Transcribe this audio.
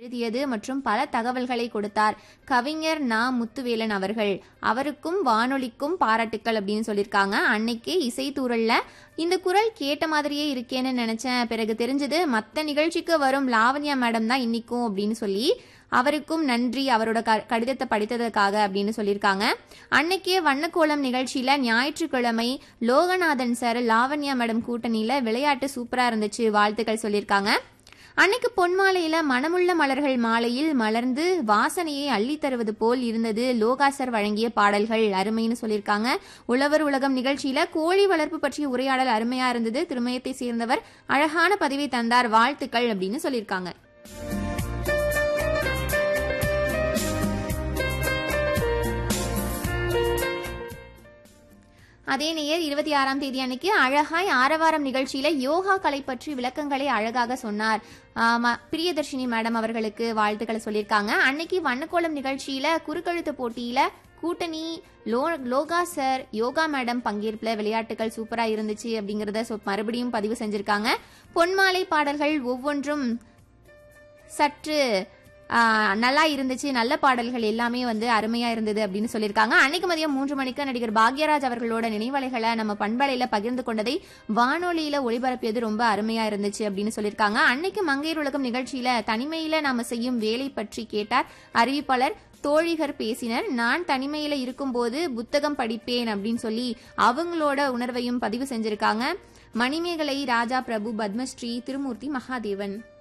எழுதியது மற்றும் பல தகவல்களை கொடுத்தார் கவிஞர் நா முத்துவேலன் அவர்கள் அவருக்கும் வானொலிக்கும் பாராட்டுக்கள் அப்படின்னு சொல்லியிருக்காங்க அன்னைக்கே இசைத்தூரல்ல இந்த குரல் கேட்ட மாதிரியே இருக்கேன்னு நினைச்சேன் பிறகு தெரிஞ்சது மற்ற நிகழ்ச்சிக்கு வரும் லாவண்யா மேடம் தான் இன்னிக்கும் அப்படின்னு சொல்லி அவருக்கும் நன்றி அவரோட க- கடிதத்தை படித்ததற்காக அப்படின்னு சொல்லியிருக்காங்க அன்னைக்கே வண்ணக்கோலம் நிகழ்ச்சியில ஞாயிற்றுக்கிழமை லோகநாதன் சார் லாவண்யா மேடம் கூட்டணியில விளையாட்டு சூப்பரா இருந்துச்சு வாழ்த்துக்கள் சொல்லியிருக்காங்க அன்னைக்கு பொன்மாலையில மனமுள்ள மலர்கள் மாலையில் மலர்ந்து வாசனையை அள்ளி தருவது போல் இருந்தது லோகாசர் வழங்கிய பாடல்கள் அருமைன்னு சொல்லியிருக்காங்க உழவர் உலகம் நிகழ்ச்சியில கோழி வளர்ப்பு பற்றிய உரையாடல் அருமையா இருந்தது திருமயத்தை சேர்ந்தவர் அழகான பதிவை தந்தார் வாழ்த்துக்கள் அப்படின்னு சொல்லியிருக்காங்க அதே நேயர் இருபத்தி ஆறாம் தேதி அன்னைக்கு அழகாய் ஆரவாரம் நிகழ்ச்சியில யோகா கலை பற்றி விளக்கங்களை அழகாக சொன்னார் ஆமா, பிரியதர்ஷினி மேடம் அவர்களுக்கு வாழ்த்துக்களை சொல்லியிருக்காங்க அன்னைக்கு வண்ணக்கோலம் நிகழ்ச்சியில குறுக்கெழுத்து போட்டியில கூட்டணி லோ லோகா சார் யோகா மேடம் பங்கேற்புல விளையாட்டுகள் சூப்பரா இருந்துச்சு அப்படிங்கறத சொ- மறுபடியும் பதிவு செஞ்சிருக்காங்க பொன்மாலை பாடல்கள் ஒவ்வொன்றும் சற்று ஆ, நல்லா இருந்துச்சு நல்ல பாடல்கள் எல்லாமே வந்து அருமையா இருந்தது அப்படின்னு சொல்லியிருக்காங்க அன்னைக்கு மதியம் மூன்று மணிக்கு நடிகர் பாக்யராஜ் அவர்களோட நினைவலைகளை நம்ம பண்பலையில பகிர்ந்து கொண்டதை வானொலியில ஒளிபரப்பியது ரொம்ப அருமையா இருந்துச்சு அப்படின்னு சொல்லியிருக்காங்க அன்னைக்கு மங்கையர் உலகம் நிகழ்ச்சியில தனிமையில நாம செய்யும் வேலை பற்றி கேட்டார் அறிவிப்பாளர் தோழிகர் பேசினர் நான் தனிமையில இருக்கும்போது புத்தகம் படிப்பேன் அப்படின்னு சொல்லி அவங்களோட உணர்வையும் பதிவு செஞ்சிருக்காங்க மணிமேகலை ராஜா பிரபு பத்மஸ்ரீ திருமூர்த்தி மகாதேவன்